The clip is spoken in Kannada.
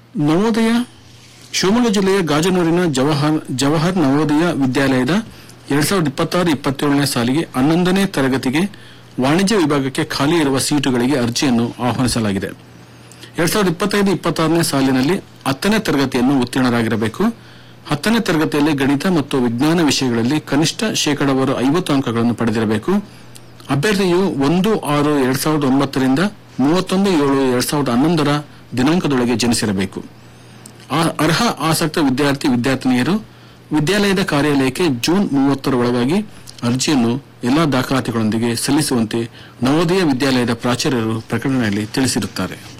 ನವೋದಯ ಶಿವಮೊಗ್ಗ ಜಿಲ್ಲೆಯ ಗಾಜನೂರಿನ ಜವಾಹರ್ ಜವಾಹರ್ ನವೋದಯ ವಿದ್ಯಾಲಯದ ಎರಡ್ ಸಾವಿರದ ಇಪ್ಪತ್ತಾರು ಇಪ್ಪತ್ತೇಳನೇ ಸಾಲಿಗೆ ಹನ್ನೊಂದನೇ ತರಗತಿಗೆ ವಾಣಿಜ್ಯ ವಿಭಾಗಕ್ಕೆ ಖಾಲಿ ಇರುವ ಸೀಟುಗಳಿಗೆ ಅರ್ಜಿಯನ್ನು ಆಹ್ವಾನಿಸಲಾಗಿದೆ ಎರಡ್ ಸಾವಿರದ ಇಪ್ಪತ್ತೈದು ಇಪ್ಪತ್ತಾರನೇ ಸಾಲಿನಲ್ಲಿ ಹತ್ತನೇ ತರಗತಿಯನ್ನು ಉತ್ತೀರ್ಣರಾಗಿರಬೇಕು ಹತ್ತನೇ ತರಗತಿಯಲ್ಲಿ ಗಣಿತ ಮತ್ತು ವಿಜ್ಞಾನ ವಿಷಯಗಳಲ್ಲಿ ಕನಿಷ್ಠ ಶೇಕಡಾವಾರು ಐವತ್ತು ಅಂಕಗಳನ್ನು ಪಡೆದಿರಬೇಕು ಅಭ್ಯರ್ಥಿಯು ಒಂದು ಆರು ಎರಡ್ ಸಾವಿರದ ಒಂಬತ್ತರಿಂದ ಮೂವತ್ತೊಂದು ಏಳು ಎರಡ್ ಸಾವಿರದ ಹನ್ನೊಂದರ ದಿನಾಂಕದೊಳಗೆ ಜನಿಸಿರಬೇಕು ಆ ಅರ್ಹ ಆಸಕ್ತ ವಿದ್ಯಾರ್ಥಿ ವಿದ್ಯಾರ್ಥಿನಿಯರು ವಿದ್ಯಾಲಯದ ಕಾರ್ಯಾಲಯಕ್ಕೆ ಜೂನ್ ಮೂವತ್ತರ ಒಳಗಾಗಿ ಅರ್ಜಿಯನ್ನು ಎಲ್ಲಾ ದಾಖಲಾತಿಗಳೊಂದಿಗೆ ಸಲ್ಲಿಸುವಂತೆ ನವೋದಯ ವಿದ್ಯಾಲಯದ ಪ್ರಾಚಾರ್ಯರು ಪ್ರಕಟಣೆಯಲ್ಲಿ ತಿಳಿಸಿರುತ್ತಾರೆ